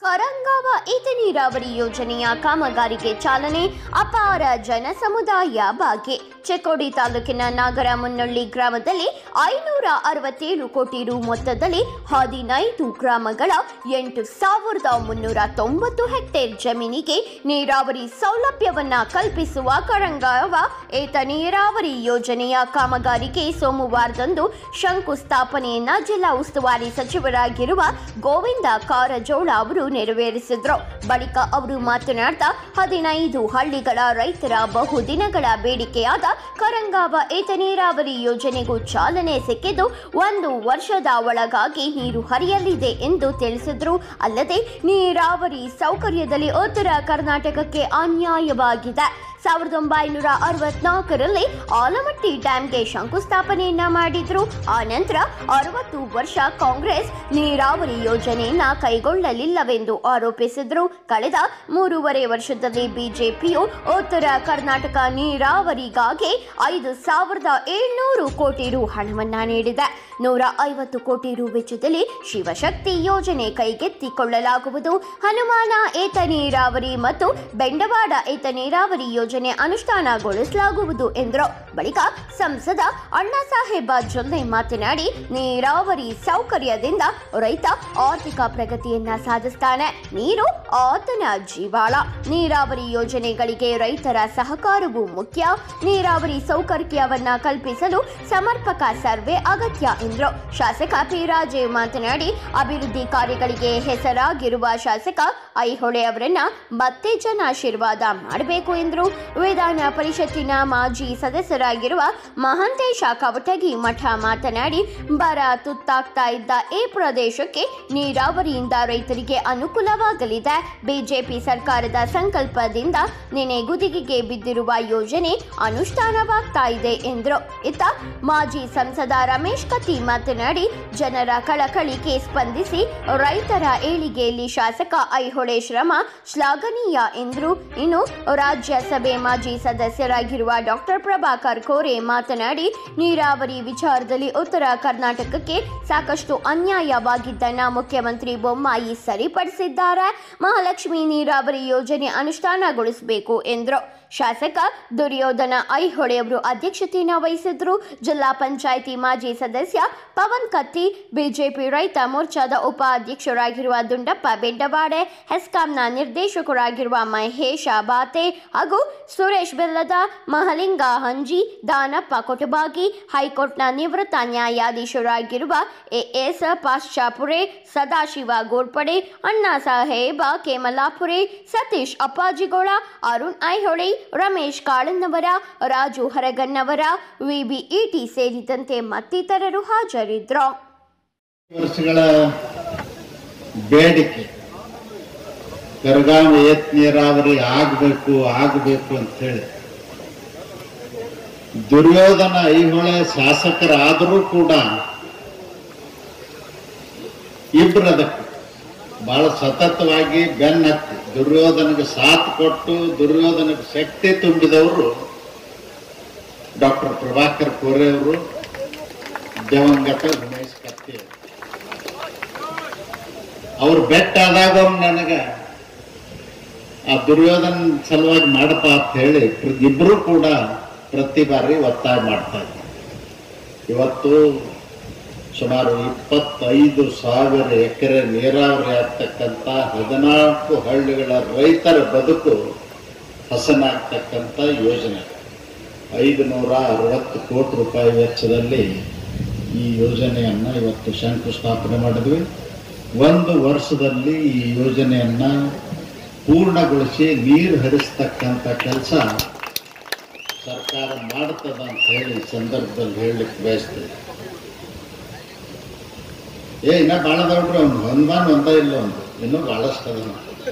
ಕರಂಗಾವ ಏತ ನೀರಾವರಿ ಯೋಜನೆಯ ಕಾಮಗಾರಿಗೆ ಚಾಲನೆ ಅಪಾರ ಜನ ಸಮುದಾಯ ಭಾಗ್ಯ ಚೆಕ್ಕೋಡಿ ತಾಲೂಕಿನ ನಾಗರ ಮುನ್ನಳ್ಳಿ ಗ್ರಾಮದಲ್ಲಿ ಐನೂರ ಅರವತ್ತೇಳು ಕೋಟಿ ರು ಮೊತ್ತದಲ್ಲಿ ಹದಿನೈದು ಗ್ರಾಮಗಳ ಎಂಟು ಸಾವಿರದ ಮುನ್ನೂರ ತೊಂಬತ್ತು ಹೆಕ್ಟೇರ್ ಜಮೀನಿಗೆ ನೀರಾವರಿ ಸೌಲಭ್ಯವನ್ನ ಕಲ್ಪಿಸುವ ಕರಂಗಾವ ಏತ ನೀರಾವರಿ ಯೋಜನೆಯ ಕಾಮಗಾರಿಗೆ ಸೋಮವಾರದಂದು ಶಂಕುಸ್ಥಾಪನೆಯನ್ನ ಜಿಲ್ಲಾ ಉಸ್ತುವಾರಿ ಸಚಿವರಾಗಿರುವ ಗೋವಿಂದ ಕಾರಜೋಳ ಅವರು ನೆರವೇರಿಸಿದ್ರು ಬಳಿಕ ಅವರು ಮಾತನಾಡ್ತಾ ಹದಿನೈದು ಹಳ್ಳಿಗಳ ರೈತರ ಬಹುದಿನಗಳ ಬೇಡಿಕೆಯಾದ ಕರಂಗಾವ ಏತ ನೀರಾವರಿ ಯೋಜನೆಗೂ ಚಾಲನೆ ಸಿಕ್ಕಿದ್ದು ಒಂದು ವರ್ಷದ ಒಳಗಾಗಿ ನೀರು ಹರಿಯಲಿದೆ ಎಂದು ತಿಳಿಸಿದ್ರು ಅಲ್ಲದೆ ನೀರಾವರಿ ಸೌಕರ್ಯದಲ್ಲಿ ಉತ್ತರ ಕರ್ನಾಟಕಕ್ಕೆ ಅನ್ಯಾಯವಾಗಿದೆ ಸಾವಿರದ ಒಂಬೈನೂರ ಅರವತ್ನಾಲ್ಕರಲ್ಲಿ ಆಲಮಟ್ಟಿ ಡ್ಯಾಂಗೆ ಶಂಕುಸ್ಥಾಪನೆಯನ್ನ ಮಾಡಿದ್ರು ಆ ನಂತರ ಅರವತ್ತು ವರ್ಷ ಕಾಂಗ್ರೆಸ್ ನೀರಾವರಿ ಯೋಜನೆಯನ್ನ ಕೈಗೊಳ್ಳಲಿಲ್ಲವೆಂದು ಆರೋಪಿಸಿದ್ರು ಕಳೆದ ಮೂರುವರೆ ವರ್ಷದಲ್ಲಿ ಬಿಜೆಪಿಯು ಉತ್ತರ ಕರ್ನಾಟಕ ನೀರಾವರಿಗಾಗಿ ಐದು ಸಾವಿರದ ಏಳ್ನೂರು ಕೋಟಿ ರು ಹಣವನ್ನ ನೀಡಿದೆ ನೂರ ಐವತ್ತು ಕೋಟಿ ರು ವೆಚ್ಚದಲ್ಲಿ ಶಿವಶಕ್ತಿ ಯೋಜನೆ ಕೈಗೆತ್ತಿಕೊಳ್ಳಲಾಗುವುದು ಹನುಮಾನ ಏತ ನೀರಾವರಿ ಮತ್ತು ಬೆಂಡವಾಡ ಏತ ನೀರಾವರಿ ಯೋಜನೆ ಅನುಷ್ಠಾನಗೊಳಿಸಲಾಗುವುದು ಎಂದರು ಬಳಿಕ ಸಂಸದ ಅಣ್ಣಾ ಸಾಹೇಬ ಜೊಲ್ಲೆ ಮಾತನಾಡಿ ನೀರಾವರಿ ಸೌಕರ್ಯದಿಂದ ರೈತ ಆರ್ಥಿಕ ಪ್ರಗತಿಯನ್ನ ಸಾಧಿಸ್ತಾನೆ ನೀರು ಆತನ ಜೀವಾಳ ನೀರಾವರಿ ಯೋಜನೆಗಳಿಗೆ ರೈತರ ಸಹಕಾರವು ಮುಖ್ಯ ನೀರಾವರಿ ಸೌಕರ್ಯವನ್ನ ಕಲ್ಪಿಸಲು ಸಮರ್ಪಕ ಸರ್ವೆ ಅಗತ್ಯ ಎಂದರು ಶಾಸಕ ಪಿ ರಾಜೇವ್ ಮಾತನಾಡಿ ಅಭಿವೃದ್ಧಿ ಕಾರ್ಯಗಳಿಗೆ ಹೆಸರಾಗಿರುವ ಶಾಸಕ ಐಹೊಳೆ ಅವರನ್ನ ಮತ್ತೆ ಜನ ಆಶೀರ್ವಾದ ಮಾಡಬೇಕು ಎಂದರು ವಿಧಾನ ಪರಿಷತ್ತಿನ ಮಾಜಿ ಸದಸ್ಯರಾಗಿರುವ ಮಹಂತೇಶ ಕವಟಗಿ ಮಠ ಮಾತನಾಡಿ ಬರ ತುತ್ತಾಗ್ತಾ ಇದ್ದ ಈ ಪ್ರದೇಶಕ್ಕೆ ನೀರಾವರಿಯಿಂದ ರೈತರಿಗೆ ಅನುಕೂಲವಾಗಲಿದೆ ಬಿಜೆಪಿ ಸರ್ಕಾರದ ಸಂಕಲ್ಪದಿಂದ ನೆನೆಗುದಿಗೆಗೆ ಬಿದ್ದಿರುವ ಯೋಜನೆ ಅನುಷ್ಠಾನವಾಗ್ತಾ ಇದೆ ಎಂದರು ಇತ್ತ ಮಾಜಿ ಸಂಸದ ರಮೇಶ್ ಕತ್ತಿ ಮಾತನಾಡಿ ಜನರ ಕಳಕಳಿಗೆ ಸ್ಪಂದಿಸಿ ರೈತರ ಏಳಿಗೆಯಲ್ಲಿ ಶಾಸಕ ಐಹೊಳೆ ಶ್ರಮ ಶ್ಲಾಘನೀಯ ಎಂದರು ಇನ್ನು ರಾಜ್ಯಸಭೆ ಮಾಜಿ ಸದಸ್ಯರಾಗಿರುವ ಡಾಕ್ಟರ್ ಪ್ರಭಾಕರ್ ಕೋರೆ ಮಾತನಾಡಿ ನೀರಾವರಿ ವಿಚಾರದಲ್ಲಿ ಉತ್ತರ ಕರ್ನಾಟಕಕ್ಕೆ ಸಾಕಷ್ಟು ಅನ್ಯಾಯವಾಗಿದ್ದನ್ನ ಮುಖ್ಯಮಂತ್ರಿ ಬೊಮ್ಮಾಯಿ ಸರಿಪಡಿಸಿದ್ದಾರೆ ಮಹಾಲಕ್ಷ್ಮಿ ನೀರಾವರಿ ಯೋಜನೆ ಅನುಷ್ಠಾನಗೊಳಿಸಬೇಕು ಎಂದರು ಶಾಸಕ ದುರ್ಯೋಧನ ಐಹೊಳೆ ಅವರು ಅಧ್ಯಕ್ಷತೆಯನ್ನು ವಹಿಸಿದ್ರು ಜಿಲ್ಲಾ ಪಂಚಾಯಿತಿ ಮಾಜಿ ಸದಸ್ಯ ಪವನ್ ಕತ್ತಿ ಬಿಜೆಪಿ ರೈತ ಮೋರ್ಚಾದ ಉಪಾಧ್ಯಕ್ಷರಾಗಿರುವ ದುಂಡಪ್ಪ ಬೆಡ್ಡವಾಡೆ ಹೆಸ್ಕಾಂನ ನಿರ್ದೇಶಕರಾಗಿರುವ ಮಹೇಶ ಬಾತೆ ಹಾಗೂ ಸುರೇಶ್ ಬೆಲ್ಲದ ಮಹಲಿಂಗ ಹಂಜಿ ದಾನಪ್ಪ ಕೊಟಬಾಗಿ ಹೈಕೋರ್ಟ್ನ ನಿವೃತ್ತ ನ್ಯಾಯಾಧೀಶರಾಗಿರುವ ಎಎಸ್ ಪಾಶ್ಚಾಪುರೆ ಸದಾಶಿವ ಗೋಡ್ಪಡೆ ಅಣ್ಣಾ ಸಾಹೇಬ ಕೇಮಲಾಪುರೆ ಸತೀಶ್ ಅಪ್ಪಾಜಿಗೌಡ ಅರುಣ್ ಐಹೊಳೆ ರಮೇಶ್ ಕಾಳನ್ನವರ ರಾಜು ಹರಗನ್ನವರ ವಿಬಿಇಟಿ ಸೇರಿದಂತೆ ಮತ್ತಿತರರು ಹಾಜರಿದ್ದರು ವರ್ಷಗಳ ಬೇಡಿಕೆ ಕರಗಾಮ ಏತ್ ನೀರಾವರಿ ಆಗಬೇಕು ಆಗಬೇಕು ಅಂತ ಹೇಳಿ ದುರ್ಯೋಧನ ಐಹೊಳೆ ಶಾಸಕರಾದರೂ ಕೂಡ ಇಬ್ರು ಅದಕ್ಕೆ ಬಹಳ ಸತತವಾಗಿ ಬೆನ್ನತ್ತಿ ದುರ್ಯೋಧನಿಗೆ ಸಾಥ್ ಕೊಟ್ಟು ದುರ್ಯೋಧನಿಗೆ ಶಕ್ತಿ ತುಂಬಿದವರು ಡಾಕ್ಟರ್ ಪ್ರಭಾಕರ್ ಕೋರೆ ಅವರು ದಿವಂಗತ ಉಮೇಶ್ ಕತ್ತಿ ಅವರು. ಅವ್ರು ಬೆಟ್ಟ ಆದಾಗ ಅವ್ರು ನನಗ ಆ ದುರ್ಯೋಧನ ಸಲುವಾಗಿ ಮಾಡಪ್ಪ ಅಂತ ಹೇಳಿ ಪ್ರ- ಇಬ್ರು ಕೂಡ ಪ್ರತಿ ಬಾರಿ ಒತ್ತಾಯ ಮಾಡ್ತಾ ಇದ್ದಾರೆ ಇವತ್ತು ಸುಮಾರು ಇಪ್ಪತ್ತೈದು ಸಾವಿರ ಎಕರೆ ನೀರಾವರಿ ಆಗ್ತಕ್ಕಂಥ ಹದಿನಾಲ್ಕು ಹಳ್ಳಿಗಳ ರೈತರ ಬದುಕು ಹಸನಾಗ್ತಕ್ಕಂಥ ಯೋಜನೆ ಐದು ನೂರ ಅರವತ್ತು ಕೋಟಿ ರೂಪಾಯಿ ವೆಚ್ಚದಲ್ಲಿ ಈ ಯೋಜನೆಯನ್ನು ಇವತ್ತು ಶಂಕುಸ್ಥಾಪನೆ ಮಾಡಿದ್ವಿ ಒಂದು ವರ್ಷದಲ್ಲಿ ಈ ಯೋಜನೆಯನ್ನ ಪೂರ್ಣಗೊಳಿಸಿ ನೀರು ಹರಿಸ್ತಕ್ಕಂಥ ಕೆಲಸ ಸರ್ಕಾರ ಮಾಡ್ತದ ಅಂತ ಹೇಳಿ ಈ ಸಂದರ್ಭದಲ್ಲಿ ಹೇಳಲಿಕ್ಕೆ ಬಯಸ್ತೇವೆ ಏ ಇನ್ನ ಭಾಳ ದೊಡ್ಡ್ರಿ ಅವ್ನು ಒಂದಾನ್ ಒಂದ ಇಲ್ಲ ಒಂದು ಇನ್ನೂ ಭಾಳಷ್ಟು ಅದ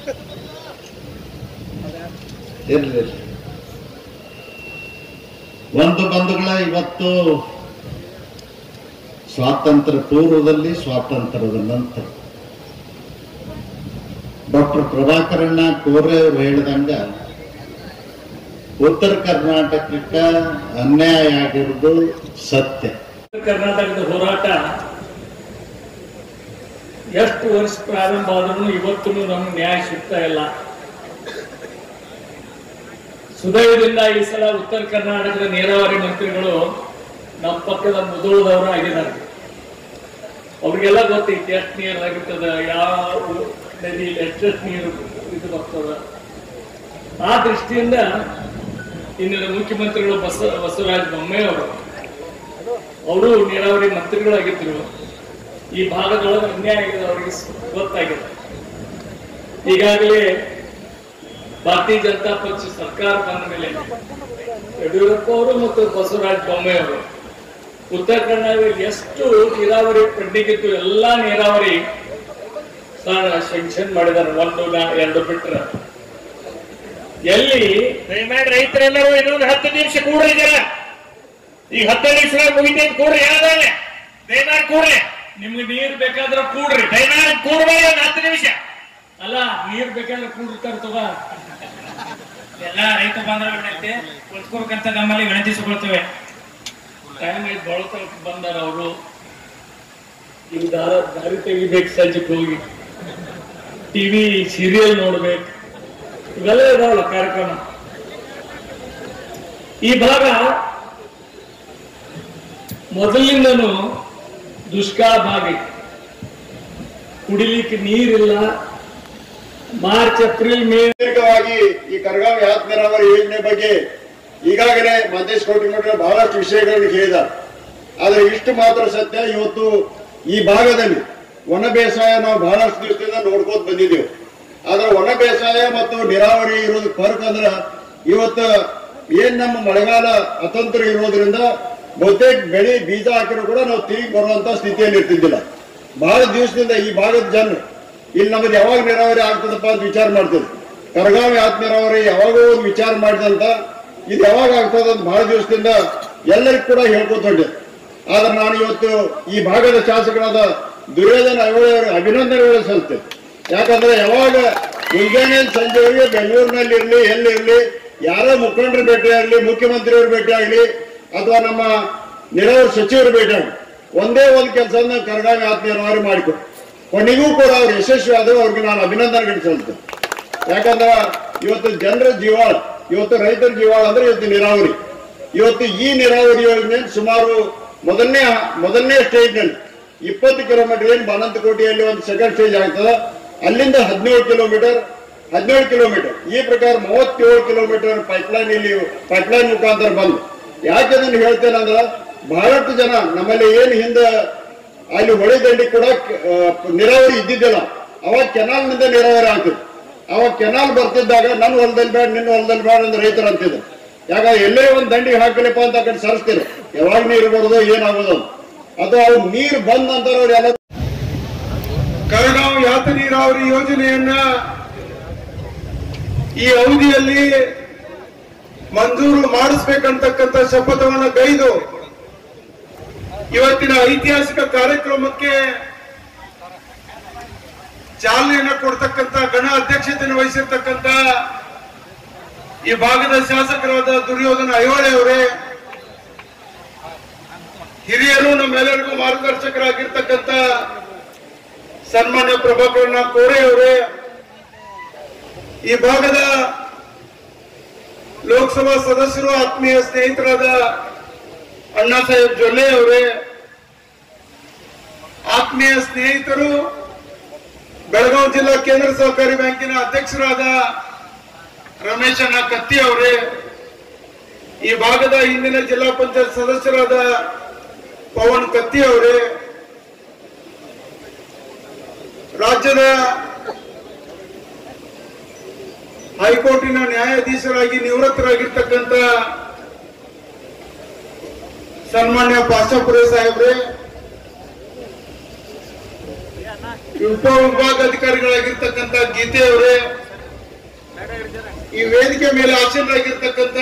ಇರ್ಲಿ ಇರ್ಲಿ. ಒಂದು ಬಂಧುಗಳ ಇವತ್ತು ಸ್ವಾತಂತ್ರ್ಯ ಪೂರ್ವದಲ್ಲಿ ಸ್ವಾತಂತ್ರ್ಯದ ನಂತರ ಡಾಕ್ಟರ್ ಪ್ರಭಾಕರಣ್ಣ ಕೋರೆ ಅವರು ಹೇಳಿದಂಗ ಉತ್ತರ ಕರ್ನಾಟಕಕ್ಕೆ ಅನ್ಯಾಯ ಆಗಿರೋದು ಸತ್ಯ ಕರ್ನಾಟಕದ ಹೋರಾಟ ಎಷ್ಟು ವರ್ಷ ಪ್ರಾರಂಭ ಆದ್ರೂ ಇವತ್ತೂ ನಮ್ಗೆ ನ್ಯಾಯ ಸಿಗ್ತಾ ಇಲ್ಲ ಸುದಯದಿಂದ ಈ ಸಲ ಉತ್ತರ ಕರ್ನಾಟಕದ ನೀರಾವರಿ ಮಂತ್ರಿಗಳು ನಮ್ಮ ಪಕ್ಕದ ಮುದೋಳದವರು ಆಗಿದ್ದಾರೆ ಅವ್ರಿಗೆಲ್ಲ ಗೊತ್ತೈತಿ ಎಷ್ಟು ನೀರು ಆಗಿರ್ತದ ಯಾವ ನದಿ ಎಷ್ಟೆಷ್ಟು ನೀರು ಇದು ಬರ್ತದ ಆ ದೃಷ್ಟಿಯಿಂದ ಇಂದಿನ ಮುಖ್ಯಮಂತ್ರಿಗಳು ಬಸ ಬಸವರಾಜ ಬೊಮ್ಮಾಯಿ ಅವರು ಅವರು ನೀರಾವರಿ ಮಂತ್ರಿಗಳಾಗಿದ್ರು ಈ ಭಾಗದೊಳಗೆ ಅನ್ಯಾಯ ಆಗಿದೆ ಅವರಿಗೆ ಗೊತ್ತಾಗಿದೆ ಈಗಾಗಲೇ ಭಾರತೀಯ ಜನತಾ ಪಕ್ಷ ಸರ್ಕಾರ ಬಂದ ಮೇಲೆ ಯಡಿಯೂರಪ್ಪ ಅವರು ಮತ್ತು ಬಸವರಾಜ ಬೊಮ್ಮಾಯಿ ಅವರು ಉತ್ತರ ಕರ್ನಾಟಕದಲ್ಲಿ ಎಷ್ಟು ನೀರಾವರಿ ಪೆಂಡಿಂಗ್ ಇತ್ತು ಎಲ್ಲಾ ನೀರಾವರಿ ಸೆಂಕ್ಷನ್ ಮಾಡಿದಾರೆ ಒಂದು ನಾ- ಎರಡು ಬಿಟ್ರ ಎಲ್ಲಿ ದಯಮಾಡಿ ರೈತರೆಲ್ಲರೂ ಇನ್ನೊಂದು ಹತ್ತು ನಿಮಿಷ ಕೂಡ್ರಿ ಜರ ಈಗ ಹತ್ತು ನಿಮಿಷ ಮುಗಿತೈತಿ ಕೂಡ್ರಿ ಯಾವ್ದಾನೆ ದಯಮಾಡಿ ಕೂಡ್ರಿ ನಿಮ್ಗೆ ನೀರ್ ಬೇಕಾದ್ರೆ ಕೂಡ್ರಿ ದಯಮಾಡಿ ಕೂಡ್ಬೇಡಿ ಒಂದು ಹತ್ತು ನಿಮಿಷ ಅಲ್ಲ ನೀರ್ ಬೇಕಾದ್ರೆ ಕೂಡಿರ್ತಾರ ತಗ ಎಲ್ಲ ರೈತ ಬಾಂಧವ ವಿನಂತಿ ಕುಳಿತುಕೋಬೇಕಂತ ನಮ್ಮಲ್ಲಿ ವಿನಂತಿಸಿಕೊಳ್ತೇವೆ ಟೈಮ್ ಆಯ್ತು ಬಳಕ ಬಂದಾರ ಅವರು ಈಗ ದಾರ ದಾರಿ ತೆಗಿಬೇಕು ಸಂಜೆಗೆ ಹೋಗಿ ಟಿವಿ ಸೀರಿಯಲ್ ನೋಡ್ಬೇಕು ಇವೆಲ್ಲ ಇದಾವಲ್ಲ ಕಾರ್ಯಕ್ರಮ ಈ ಭಾಗ ಮೊದಲಿಂದನೂ ದುಷ್ಕಾಲ ಭಾಗ ಐತಿ. ಕುಡಿಲಿಕ್ಕೆ ನೀರಿಲ್ಲ ಮಾರ್ಚ್ ಏಪ್ರಿಲ್ ಮೇ ದೀರ್ಘವಾಗಿ ಈ ಕರ್ಗಾವ್ ಯಾತ್ ನೀರಾವರಿ ಯೋಜನೆ ಬಗ್ಗೆ ಈಗಾಗಲೇ ಮಹೇಶ್ ಕೋಟಿಮಠ ಬಹಳಷ್ಟು ವಿಷಯಗಳನ್ನು ಹೇಳಿದ ಆದ್ರೆ ಇಷ್ಟು ಮಾತ್ರ ಸತ್ಯ ಇವತ್ತು ಈ ಭಾಗದಲ್ಲಿ ಒಣ ಬೇಸಾಯ ನಾವು ಬಹಳಷ್ಟು ದಿವಸದಿಂದ ನೋಡ್ಕೋತ ಬಂದಿದ್ದೇವೆ ಆದ್ರೆ ಒಣ ಬೇಸಾಯ ಮತ್ತು ನೀರಾವರಿ ಇರೋದು ಫರ್ಕ್ ಅಂದ್ರ ಇವತ್ತು ಏನ್ ನಮ್ಮ ಮಳೆಗಾಲ ಅತಂತ್ರ ಇರೋದ್ರಿಂದ ಬಹುತೇಕ ಬೆಳೆ ಬೀಜ ಹಾಕಿದ್ರು ಕೂಡ ನಾವು ತಿರುಗಿ ಬರುವಂತ ಸ್ಥಿತಿಯಲ್ಲಿ ಇರ್ತಿದ್ದಿಲ್ಲ ಬಹಳ ದಿವಸದಿಂದ ಈ ಭಾಗದ ಜನರು ಇಲ್ಲಿ ನಮ್ಮದು ಯಾವಾಗ ನೀರಾವರಿ ಆಗ್ತದಪ್ಪ ಅಂತ ವಿಚಾರ ಮಾಡ್ತೀವಿ ಕರಗಾವಿ ಆತ್ ನೀರಾವರಿ ಯಾವಾಗೋ ಒಂದು ವಿಚಾರ ಮಾಡಿದಂತ ಇದು ಯಾವಾಗ ಆಗ್ತದ ಅಂತ ಬಹಳ ದಿವಸದಿಂದ ಎಲ್ಲರಿಗೂ ಕೂಡ ಹೇಳ್ಕೊತ ಹೊಂಟೆ ಆದ್ರೆ ನಾನು ಇವತ್ತು ಈ ಭಾಗದ ಶಾಸಕರಾದ ದುರ್ಯೋಧನ ಐಹೊಳೆ ಅಭಿನಂದನೆಗಳು ಸಲ್ತೇನೆ ಯಾಕಂದ್ರೆ ಯಾವಾಗ ಮುಂಜಾನೆ ಸಂಜೆವರೆಗೆ ಬೆಂಗಳೂರಿನಲ್ಲಿ ಇರ್ಲಿ ಎಲ್ಲಿರ್ಲಿ ಯಾರೋ ಮುಖಂಡರು ಭೇಟಿ ಆಗಲಿ ಮುಖ್ಯಮಂತ್ರಿಯವರು ಭೇಟಿ ಆಗಲಿ ಅಥವಾ ನಮ್ಮ ನೀರಾವರಿ ಸಚಿವರು ಭೇಟಿ ಆಗಲಿ ಒಂದೇ ಒಂದು ಕೆಲಸನ ಕರಗಾವಿ ಆತ್ ನೀರಾವರಿ ಮಾಡಿಕೊಟ್ಟು ಕೊನೆಗೂ ಕೂಡ ಅವ್ರು ಯಶಸ್ವಿ ಆದರೂ ಅವ್ರಿಗೆ ನಾನು ಅಭಿನಂದನೆಗಳು ಸಲ್ತೇನೆ ಯಾಕಂದ್ರೆ ಇವತ್ತು ಜನರ ಜೀವಾಳ ಇವತ್ತು ರೈತರ ಜೀವಾಳ ಅಂದ್ರೆ ಇವತ್ತು ನೀರಾವರಿ ಇವತ್ತು ಈ ನೀರಾವರಿ ಯೋಜನೆ ಸುಮಾರು ಮೊದಲನೇ ಮೊದಲನೇ ಸ್ಟೇಜ್ ನಲ್ಲಿ ಇಪ್ಪತ್ತು ಕಿಲೋಮೀಟರ್ ಏನು ಬಾನಂತಕೋಟೆಯಲ್ಲಿ ಒಂದು ಸೆಕೆಂಡ್ ಸ್ಟೇಜ್ ಆಗ್ತದ ಅಲ್ಲಿಂದ ಹದಿನೇಳು ಕಿಲೋಮೀಟರ್ ಹದಿನೇಳು ಕಿಲೋಮೀಟರ್ ಈ ಪ್ರಕಾರ ಮೂವತ್ತೇಳು ಕಿಲೋಮೀಟರ್ ಪೈಪ್ಲೈನ್ ಇಲ್ಲಿ ಪೈಪ್ಲೈನ್ ಮುಖಾಂತರ ಬಂದು ಯಾಕೆ ಅದನ್ನು ಹೇಳ್ತೇನೆ ಅಂದ್ರೆ ಬಹಳಷ್ಟು ಜನ ನಮ್ಮಲ್ಲಿ ಏನು ಹಿಂದೆ ಅಲ್ಲಿ ಹೊಳೆ ದಂಡಿ ಕೂಡ ಆ, ನೀರಾವರಿ ಇದ್ದಿದ್ದಿಲ್ಲ ಅವಾಗ ಕೆನಾಲ್ನಿಂದ ನೀರಾವರಿ ಆಗ್ತಿತ್ತು ಅವಾಗ ಕೆನಾಲ್ ಬರ್ತಿದ್ದಾಗ ನನ್ನ ಹೊಲದಲ್ಲಿ ಬೇಡ ನಿನ್ನ ಹೊಲದಲ್ಲಿ ಬೇಡ ಅಂತ ರೈತರು ಅಂತಿದ್ರು ಯಾಕಂದ್ರೆ ಎಲ್ಲೇ ಒಂದು ದಂಡಿಗೆ ಹಾಕಲಿಪ್ಪ ಅಂತ ಆ ಕಡೆ ಸರಿಸ್ತಿರು ಯಾವಾಗ ನೀರು ಬರೋದು ಏನಾಗೋದು ಅಂತ. ಅಥವಾ ಅವ್ರು ನೀರು ಬಂದ ನಂತರ ಅವ್ರು ಎಲ್ಲ ಕರಗಾಂವ್ ಯಾತ ನೀರಾವರಿ ಯೋಜನೆಯನ್ನ ಈ ಅವಧಿಯಲ್ಲಿ ಮಂಜೂರು ಮಾಡಿಸ್ಬೇಕಂತಕ್ಕಂಥ ಶಪಥವನ್ನ ಗೈದು ಇವತ್ತಿನ ಐತಿಹಾಸಿಕ ಕಾರ್ಯಕ್ರಮಕ್ಕೆ ಚಾಲನೆಯನ್ನ ಕೊಡ್ತಕ್ಕಂಥ ಗಣ ಅಧ್ಯಕ್ಷತೆಯನ್ನು ವಹಿಸಿರ್ತಕ್ಕಂಥ ಈ ಭಾಗದ ಶಾಸಕರಾದ ದುರ್ಯೋಧನ ಐಹೊಳೆ ಅವರೇ ಹಿರಿಯರು ನಮ್ಮೆಲ್ಲರಿಗೂ ಮಾರ್ಗದರ್ಶಕರಾಗಿರ್ತಕ್ಕಂಥ ಸನ್ಮಾನ್ಯ ಪ್ರಭಾಕರನ ಕೋರೆ ಅವರೇ ಈ ಭಾಗದ ಲೋಕಸಭಾ ಸದಸ್ಯರು ಆತ್ಮೀಯ ಸ್ನೇಹಿತರಾದ ಅಣ್ಣಾ ಸಾಹೇಬ್ ಜೊಲ್ಲೆ ಅವರೇ ಆತ್ಮೀಯ ಸ್ನೇಹಿತರು ಬೆಳಗಾವಿ ಜಿಲ್ಲಾ ಕೇಂದ್ರ ಸಹಕಾರಿ ಬ್ಯಾಂಕಿನ ಅಧ್ಯಕ್ಷರಾದ ರಮೇಶ್ ಅಣ್ಣ ಕತ್ತಿ ಅವರೇ ಈ ಭಾಗದ ಹಿಂದಿನ ಜಿಲ್ಲಾ ಪಂಚಾಯತ್ ಸದಸ್ಯರಾದ ಪವನ್ ಕತ್ತಿ ಅವರೇ ರಾಜ್ಯದ ಹೈಕೋರ್ಟಿನ ನ್ಯಾಯಾಧೀಶರಾಗಿ ನಿವೃತ್ತರಾಗಿರ್ತಕ್ಕಂಥ ಸನ್ಮಾನ್ಯ ಪಾಶಾಪುರೆ ಸಾಹೇಬ್ರೆ ಉಪ ವಿಭಾಗಾಧಿಕಾರಿಗಳಾಗಿರ್ತಕ್ಕಂಥ ಗೀತೆ ಅವರೇ ಈ ವೇದಿಕೆ ಮೇಲೆ ಆಸೀನರಾಗಿರ್ತಕ್ಕಂಥ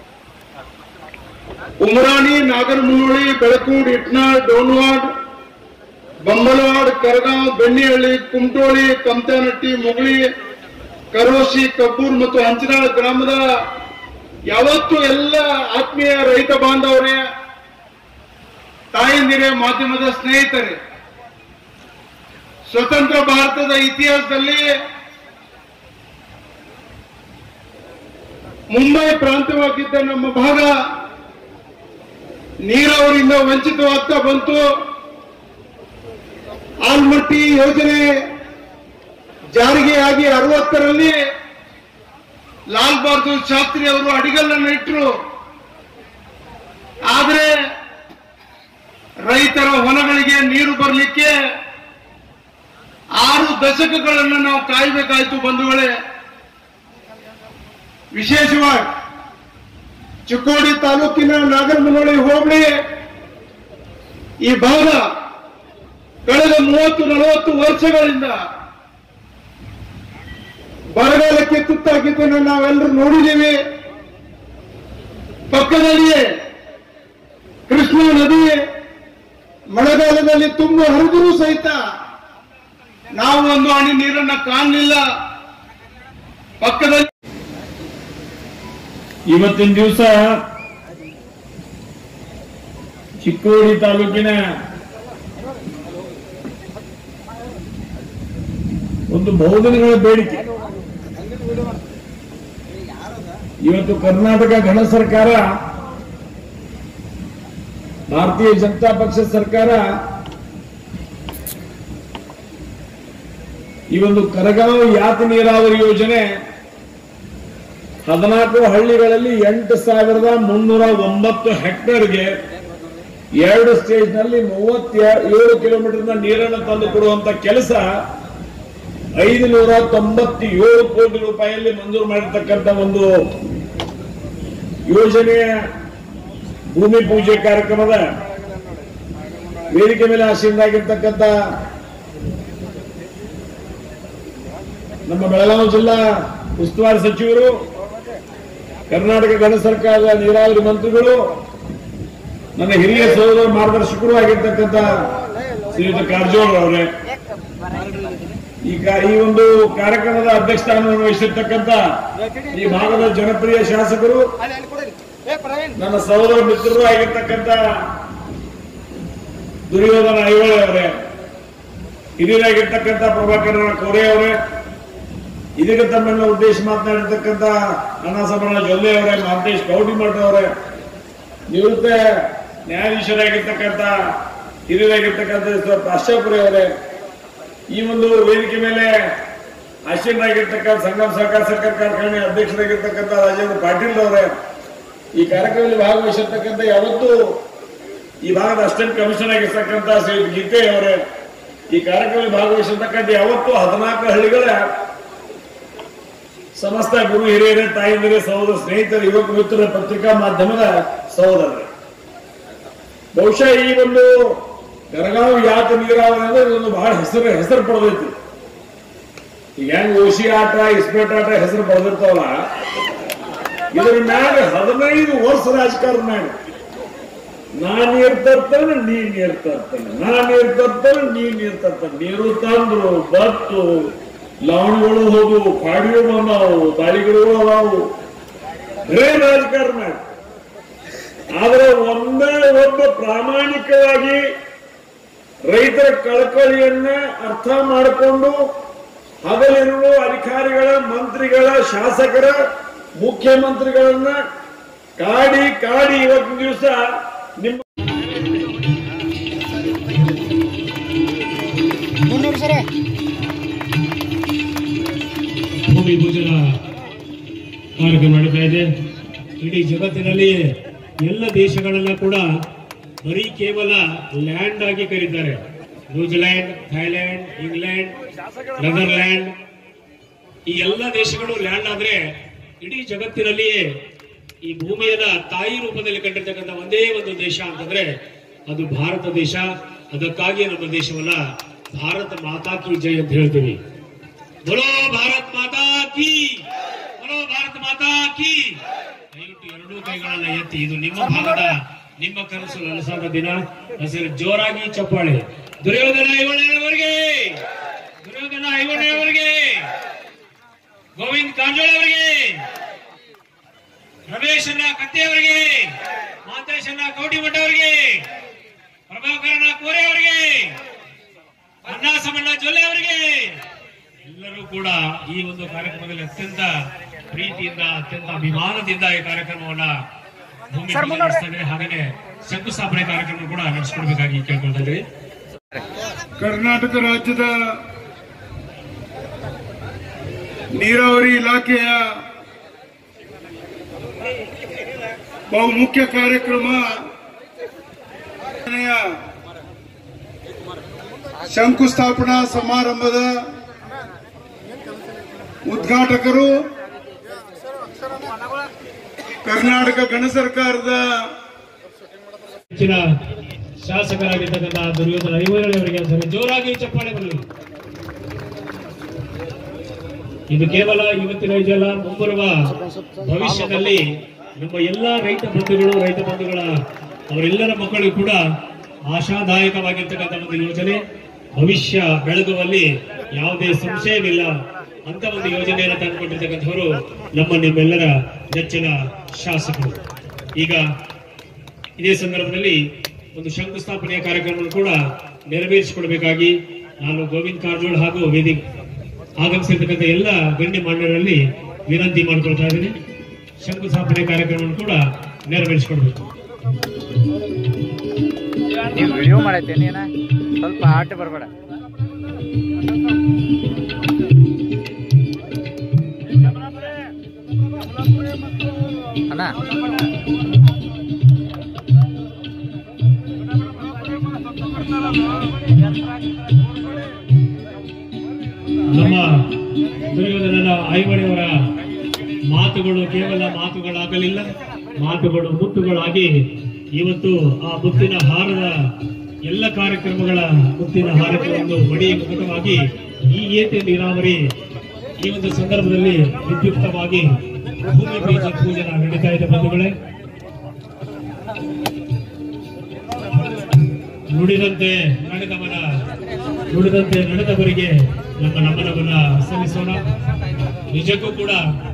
ಉಮರಾಣಿ ನಾಗರಮುನ್ನೋಳಿ ಬೆಳಕೂಡ್ ಇಟ್ನಾಳ್ ಡೋನ್ವಾಡ್ ಬಂಬಲವಾಡ್ ಕರಗಾಂವ್ ಬೆಣ್ಣಿಹಳ್ಳಿ ಕುಮಟೋಳಿ ಕಮತನಟ್ಟಿ ಮುಗುಳಿ ಕರೋಶಿ ಕಬ್ಬೂರ್ ಮತ್ತು ಹಂಚನಾಳ್ ಗ್ರಾಮದ ಯಾವತ್ತು ಎಲ್ಲ ಆತ್ಮೀಯ ರೈತ ಬಾಂಧವರೇ ತಾಯಂದಿರೇ ಮಾಧ್ಯಮದ ಸ್ನೇಹಿತರೆ ಸ್ವತಂತ್ರ ಭಾರತದ ಇತಿಹಾಸದಲ್ಲಿ ಮುಂಬೈ ಪ್ರಾಂತ್ಯವಾಗಿದ್ದ ನಮ್ಮ ಭಾಗ ನೀರಾವರಿಯಿಂದ ವಂಚಿತವಾಗ್ತಾ ಬಂತು ಆಲ್ಮಟ್ಟಿ ಯೋಜನೆ ಜಾರಿಗೆ ಆಗಿ ಅರವತ್ತರಲ್ಲಿ ಲಾಲ್ ಬಹದ್ದೂರ್ ಶಾಸ್ತ್ರಿ ಅವರು ಅಡಿಗಲ್ಲನ್ನು ಇಟ್ಟರು ಆದರೆ ರೈತರ ಹೊಲಗಳಿಗೆ ನೀರು ಬರಲಿಕ್ಕೆ ಆರು ದಶಕಗಳನ್ನು ನಾವು ಕಾಯಬೇಕಾಯ್ತು ಬಂಧುಗಳೇ ವಿಶೇಷವಾಗಿ ಚಿಕ್ಕೋಡಿ ತಾಲೂಕಿನ ನಾಗರಮನಹಳ್ಳಿ ಹೋಬಳಿ ಈ ಭಾಗ ಕಳೆದ ಮೂವತ್ತು ನಲವತ್ತು ವರ್ಷಗಳಿಂದ ಬರಗಾಲಕ್ಕೆ ತುತ್ತಾಗಿದ್ದನ್ನು ನಾವೆಲ್ಲರೂ ನೋಡಿದ್ದೀವಿ ಪಕ್ಕದಲ್ಲಿಯೇ ಕೃಷ್ಣಾ ನದಿ ಮಳೆಗಾಲದಲ್ಲಿ ತುಂಬ ಹರಿದರೂ ಸಹಿತ ನಾವು ಒಂದು ಹನಿ ನೀರನ್ನ ಕಾಣಲಿಲ್ಲ ಪಕ್ಕದಲ್ಲಿ ಇವತ್ತಿನ ದಿವಸ ಚಿಕ್ಕೋಡಿ ತಾಲೂಕಿನ ಒಂದು ಬಹುದಿನಗಳ ಬೇಡಿಕೆ ಇವತ್ತು ಕರ್ನಾಟಕ ಘನ ಸರ್ಕಾರ ಭಾರತೀಯ ಜನತಾ ಪಕ್ಷ ಸರ್ಕಾರ ಈ ಒಂದು ಕರಗಾಂವ್ ಯಾತ ನೀರಾವರಿ ಯೋಜನೆ ಹದಿನಾಲ್ಕು ಹಳ್ಳಿಗಳಲ್ಲಿ ಎಂಟು ಸಾವಿರದ ಮುನ್ನೂರ ಒಂಬತ್ತು ಹೆಕ್ಟೇರ್ಗೆ ಎರಡು ಸ್ಟೇಜ್ ನಲ್ಲಿ ಮೂವತ್ತೇಳು ಕಿಲೋಮೀಟರ್ ನೀರನ್ನು ತಂದು ಕೊಡುವಂತ ಕೆಲಸ ಐದು ನೂರ ತೊಂಬತ್ತೇಳು ಕೋಟಿ ರೂಪಾಯಿಯಲ್ಲಿ ಮಂಜೂರು ಮಾಡಿರ್ತಕ್ಕಂಥ ಒಂದು ಯೋಜನೆಯ ಭೂಮಿ ಪೂಜೆ ಕಾರ್ಯಕ್ರಮದ ವೇದಿಕೆ ಮೇಲೆ ಆಶೀನಾಗಿರ್ತಕ್ಕಂಥ ನಮ್ಮ ಬೆಳಗಾವಿ ಜಿಲ್ಲಾ ಉಸ್ತುವಾರಿ ಸಚಿವರು ಕರ್ನಾಟಕ ಗಣ ಸರ್ಕಾರದ ನೀರಾವರಿ ಮಂತ್ರಿಗಳು ನನ್ನ ಹಿರಿಯ ಸಹೋದರ ಮಾರ್ಗದರ್ಶಕರು ಆಗಿರ್ತಕ್ಕಂಥ ಶ್ರೀಯುತ ಕಾರಜೋಳ ಅವರೇ ಈ ಕಾ- ಈ ಒಂದು ಕಾರ್ಯಕ್ರಮದ ಅಧ್ಯಕ್ಷಸ್ಥಾನವನ್ನು ವಹಿಸಿರ್ತಕ್ಕಂಥ ಈ ಭಾಗದ ಜನಪ್ರಿಯ ಶಾಸಕರು ನನ್ನ ಸಹೋದರ ಮಿತ್ರರು ಆಗಿರ್ತಕ್ಕಂಥ ದುರ್ಯೋಧನ ಐಹೊಳೆ ಅವರೇ ಹಿರಿಯರಾಗಿರ್ತಕ್ಕಂಥ ಪ್ರಭಾಕರ ಕೋರೆ ಅವರೇ ಇದೀಗ ತಮ್ಮನ್ನ ಉದ್ದೇಶ ಮಾತನಾಡಿರ್ತಕ್ಕಂಥ ಅಣ್ಣ ಸಮರಣ ಜೊಲ್ಲೆ ಅವರೇ ಮಹಂತೇಶ್ ಕೌಟಿಮಠ ಅವರೇ ನಿವೃತ್ತ ನ್ಯಾಯಾಧೀಶರಾಗಿರ್ತಕ್ಕಂಥ ಹಿರಿಯರಾಗಿರ್ತಕ್ಕಂಥ ಸ- ಪಾಶ್ಚಾಪುರಿ ಅವರೇ ಈ ಒಂದು ವೇದಿಕೆ ಮೇಲೆ ಆಶೀನರಾಗಿರ್ತಕ್ಕಂಥ ಸಂಗಮ ಸಹಕಾರ ಸಹಕಾರ ಕಾರ್ಖಾನೆ ಅಧ್ಯಕ್ಷರಾಗಿರ್ತಕ್ಕಂಥ ರಾಜೇಂದ್ರ ಪಾಟೀಲ್ ಅವರೇ ಈ ಕಾರ್ಯಕ್ರಮದಲ್ಲಿ ಭಾಗವಹಿಸಿರ್ತಕ್ಕಂಥ ಯಾವತ್ತೂ ಈ ಭಾಗದ ಅಸಿಸ್ಟೆಂಟ್ ಕಮಿಷನರ್ ಆಗಿರ್ತಕ್ಕಂಥ ಶ್ರೀ ಗೀತೆ ಅವರೇ ಈ ಕಾರ್ಯಕ್ರಮದಲ್ಲಿ ಭಾಗವಹಿಸಿರ್ತಕ್ಕಂಥ ಯಾವತ್ತೂ ಹದಿನಾಲ್ಕು ಹಳ್ಳಿಗಳ ಸಮಸ್ತ ಗುರು ಹಿರಿಯರೇ ತಾಯಿಂದಿರೇ ಸಹೋದರ ಸ್ನೇಹಿತರು ಯುವಕ ಮಿತ್ರರ ಪತ್ರಿಕಾ ಮಾಧ್ಯಮದ ಸಹೋದರರೇ ಬಹುಶಃ ಈ ಒಂದು ಬೆಳಗಾವಿ ಯಾತ ನೀರಾವರಿ ಅಂದ್ರೆ ಇದೊಂದು ಬಹಳ ಹೆಸರು ಹೆಸರು ಪಡೆದೈತಿ ಈಗ ಹೆಂಗ್ ಓಶಿ ಆಟ ಇಸ್ಪೇಟ್ ಆಟ ಹೆಸರು ಪಡೆದಿರ್ತಾವಲ್ಲ ಇದ್ರ ಮ್ಯಾಗ ಹದಿನೈದು ವರ್ಷ ರಾಜಕಾರಣ ಮ್ಯಾಗ ನಾನ್ ನೀರ್ ತರ್ತಾನೆ ನೀ ನೀರ್ ತರ್ತಾನೆ ನಾನ್ ನೀರ್ ತರ್ತಾನೆ ನೀ ನೀರ್ ತರ್ತಾನೆ ನೀರು ತಂದ್ರು ಬತ್ತು ಲವಣಗಳು ಹೋದವು ಕಾಡಿಗಳು ಬಂದಾವು ದಾಳಿಗಳು ಅದಾವು ಬರೇ ರಾಜಕಾರಣ ಆದ್ರೆ ಒಂದೇ ಒಬ್ಬ ಪ್ರಾಮಾಣಿಕವಾಗಿ ರೈತರ ಕಳಕಳಿಯನ್ನ ಅರ್ಥ ಮಾಡಿಕೊಂಡು ಹಗಲಿರುವ ಅಧಿಕಾರಿಗಳ ಮಂತ್ರಿಗಳ ಶಾಸಕರ ಮುಖ್ಯಮಂತ್ರಿಗಳನ್ನ ಕಾಡಿ ಕಾಡಿ ಇವತ್ತಿನ ದಿವಸ ನಿಮ್ಮ ಭೂಮಿ ಪೂಜನ ಕಾರ್ಯಕ್ರಮ ನಡೀತಾ ಇದೆ ಇಡೀ ಜಗತ್ತಿನಲ್ಲಿ ಎಲ್ಲ ದೇಶಗಳೆಲ್ಲ ಕೂಡ ಬರೀ ಕೇವಲ ಲ್ಯಾಂಡ್ ಆಗಿ ಕರೀತಾರೆ ನ್ಯೂಜಿಲೆಂಡ್ ಥೈಲ್ಯಾಂಡ್ ಇಂಗ್ಲೆಂಡ್ ನೆದರ್ಲ್ಯಾಂಡ್ ಈ ಎಲ್ಲ ದೇಶಗಳು ಲ್ಯಾಂಡ್ ಆದ್ರೆ ಇಡೀ ಜಗತ್ತಿನಲ್ಲಿಯೇ ಈ ಭೂಮಿಯನ್ನ ತಾಯಿ ರೂಪದಲ್ಲಿ ಕಂಡಿರ್ತಕ್ಕಂಥ ಒಂದೇ ಒಂದು ದೇಶ ಅಂತಂದ್ರೆ ಅದು ಭಾರತ ದೇಶ ಅದಕ್ಕಾಗಿ ನಮ್ಮ ದೇಶವನ್ನ ಭಾರತ ಮಾತಾ ಕಿ ಜೈ ಅಂತ ಹೇಳ್ತೀವಿ बोलो ಭಾರತ್ ಮಾತಾ ಕಿ बोलो ಭಾರತ್ ಮಾತಾ ಕಿ ದಯವಿಟ್ಟು ಎರಡೂ ಕೈಗಳನ್ನ ಎತ್ತಿ ಇದು ನಿಮ್ಮ ಭಾಗದ ನಿಮ್ಮ ಕನಸು ನನಸಾದ ದಿನ ಹಸಿರು ಜೋರಾಗಿ ಚಪ್ಪಾಳೆ ದುರ್ಯೋಧನ ಐವಣ್ಣವರಿಗೆ ದುರ್ಯೋಧನ ಐವಣ್ಣವರಿಗೆ ಗೋವಿಂದ್ ಕಾಂಜೋಳ ಅವರಿಗೆ ರಮೇಶನ ಕತ್ತಿ ಅವರಿಗೆ ಮಾತೇಶನ ಕೌಟಿಮಠ ಅವರಿಗೆ ಪ್ರಭಾಕರನ ಕೋರೆ ಅವರಿಗೆ ಅಣ್ಣಾ ಸಮಣ್ಣ ಜೊಲ್ಲೆ ಅವರಿಗೆ ಎಲ್ಲರೂ ಕೂಡ ಈ ಒಂದು ಕಾರ್ಯಕ್ರಮದಲ್ಲಿ ಅತ್ಯಂತ ಪ್ರೀತಿಯಿಂದ ಅತ್ಯಂತ ಅಭಿಮಾನದಿಂದ ಈ ಕಾರ್ಯಕ್ರಮವನ್ನ ಭೂಮಿ ಪೂಜೆ ನಡೆಸ್ತಾ ಇದ್ದಾರೆ ಹಾಗೆ ಶಂಕುಸ್ಥಾಪನೆ ಕಾರ್ಯಕ್ರಮ ಕೂಡ ನಡೆಸ್ಕೊಡ್ಬೇಕಾಗಿ ಕೇಳ್ಕೊಳ್ತಾ ಇದ್ರಿ ಕರ್ನಾಟಕ ರಾಜ್ಯದ ನೀರಾವರಿ ಇಲಾಖೆಯ ಬಹುಮುಖ್ಯ ಕಾರ್ಯಕ್ರಮ ಶಂಕುಸ್ಥಾಪನಾ ಸಮಾರಂಭದ ಉದ್ಘಾಟಕರು ಕರ್ನಾಟಕ ಗಣ ಸರ್ಕಾರದ ಹೆಚ್ಚಿನ ಶಾಸಕರಾಗಿರ್ತಕ್ಕಂಥ ದುರ್ಯೋಧನ ಐವರಳ್ಳಿ ಅವರಿಗೆ ಒಂದ್ಸರಿ ಜೋರಾಗಿ ಚಪ್ಪಾಳೆ ಬರಲಿ ಇದು ಕೇವಲ ಇವತ್ತಿನ ಇದೆಲ್ಲ ಮುಂಬರುವ ಭವಿಷ್ಯದಲ್ಲಿ ನಮ್ಮ ಎಲ್ಲಾ ರೈತ ಬಂಧುಗಳು ರೈತ ಬಂಧುಗಳ ಅವರೆಲ್ಲರ ಮಕ್ಕಳಿಗೂ ಕೂಡ ಆಶಾದಾಯಕವಾಗಿರ್ತಕ್ಕಂಥ ಒಂದು ಯೋಜನೆ ಭವಿಷ್ಯ ಬೆಳಗುವಲ್ಲಿ ಯಾವುದೇ ಸಂಶಯವಿಲ್ಲ ಅಂತ ಒಂದು ಯೋಜನೆಯನ್ನು ತಂದುಕೊಂಡಿರ್ತಕ್ಕಂಥವರು ನಮ್ಮ ನಿಮ್ಮೆಲ್ಲರ ನೆಚ್ಚಿನ ಶಾಸಕರು ಈಗ ಇದೇ ಸಂದರ್ಭದಲ್ಲಿ ಒಂದು ಶಂಕುಸ್ಥಾಪನೆಯ ಕಾರ್ಯಕ್ರಮವನ್ನು ಕೂಡ ನೆರವೇರಿಸಿಕೊಡಬೇಕಾಗಿ ನಾನು ಗೋವಿಂದ್ ಕಾರಜೋಳ ಹಾಗೂ ವೇದಿಕೆ ಆಗಮಿಸಿರ್ತಕ್ಕಂಥ ಎಲ್ಲ ಗಣ್ಯ ಮಾನ್ಯರಲ್ಲಿ ವಿನಂತಿ ಮಾಡಿಕೊಳ್ತಾ ಇದ್ದೀನಿ ಶಂಕುಸ್ಥಾಪನೆ ಕಾರ್ಯಕ್ರಮವನ್ನು ಕೂಡ ನೆರವೇರಿಸಿಕೊಡ್ಬೇಕು ನೀವು ವಿಡಿಯೋ ಮಾಡೈತೆ ನೀನ ಸ್ವಲ್ಪ ಆಟ ಬರಬೇಡ ಅಣ್ಣ ನಮ್ಮ ದುರ್ಯೋಧನನ ಐವಳೆಯವರ ಮಾತುಗಳು ಕೇವಲ ಮಾತುಗಳಾಗಲಿಲ್ಲ ಮಾತುಗಳು ಮುತ್ತುಗಳಾಗಿ ಇವತ್ತು ಆ ಮುತ್ತಿನ ಹಾರದ ಎಲ್ಲ ಕಾರ್ಯಕ್ರಮಗಳ ಮುತ್ತಿನ ಹಾರಕ್ಕೆ ಒಂದು ಮಡಿ ಮುಖಟವಾಗಿ ಈ ಏತೆ ನೀರಾವರಿ ಈ ಒಂದು ಸಂದರ್ಭದಲ್ಲಿ ವಿದ್ಯುಕ್ತವಾಗಿ ಭೂಮಿ ಬೀಜ ಪೂಜನ ನಡೀತಾ ಇದೆ ಬಂಧುಗಳೇ ನುಡಿದಂತೆ ನಡೆದವನ ನುಡಿದಂತೆ ನಡೆದವರಿಗೆ ನಮ್ಮ ನಮನವನ್ನ ಸಲ್ಲಿಸೋಣ ನಿಜಕ್ಕೂ ಕೂಡ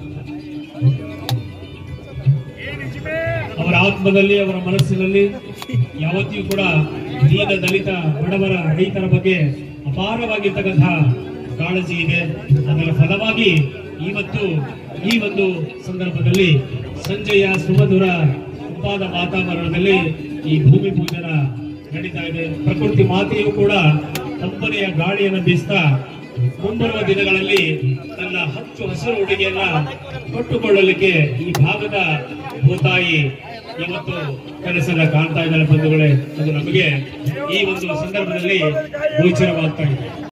ಅವರ ಆತ್ಮದಲ್ಲಿ ಅವರ ಮನಸ್ಸಿನಲ್ಲಿ ಯಾವತ್ತಿಯೂ ಕೂಡ ದೀನ ದಲಿತ ಬಡವರ ರೈತರ ಬಗ್ಗೆ ಅಪಾರವಾಗಿರ್ತಕ್ಕಂತಹ ಕಾಳಜಿ ಇದೆ ಅದರ ಫಲವಾಗಿ ಇವತ್ತು ಈ ಒಂದು ಸಂದರ್ಭದಲ್ಲಿ ಸಂಜೆಯ ಸುಮಧುರ ತಂಪಾದ ವಾತಾವರಣದಲ್ಲಿ ಈ ಭೂಮಿ ಪೂಜನ ನಡೀತಾ ಇದೆ ಪ್ರಕೃತಿ ಮಾತೆಯೂ ಕೂಡ ತಂಪನೆಯ ಗಾಳಿಯನ್ನು ಬೀಸ್ತಾ ಮುಂಬರುವ ದಿನಗಳಲ್ಲಿ ತನ್ನ ಹಚ್ಚು ಹಸಿರು ಉಡುಗೆಯನ್ನ ಕೊಟ್ಟುಕೊಳ್ಳಲಿಕ್ಕೆ ಈ ಭಾಗದ ಭೂತಾಯಿ ಇವತ್ತು ಕನಸನ್ನ ಕಾಣ್ತಾ ಇದ್ದಾರೆ ಬಂಧುಗಳೇ ಅದು ನಮಗೆ ಈ ಒಂದು ಸಂದರ್ಭದಲ್ಲಿ ಗೋಚರವಾಗ್ತಾ ಇದೆ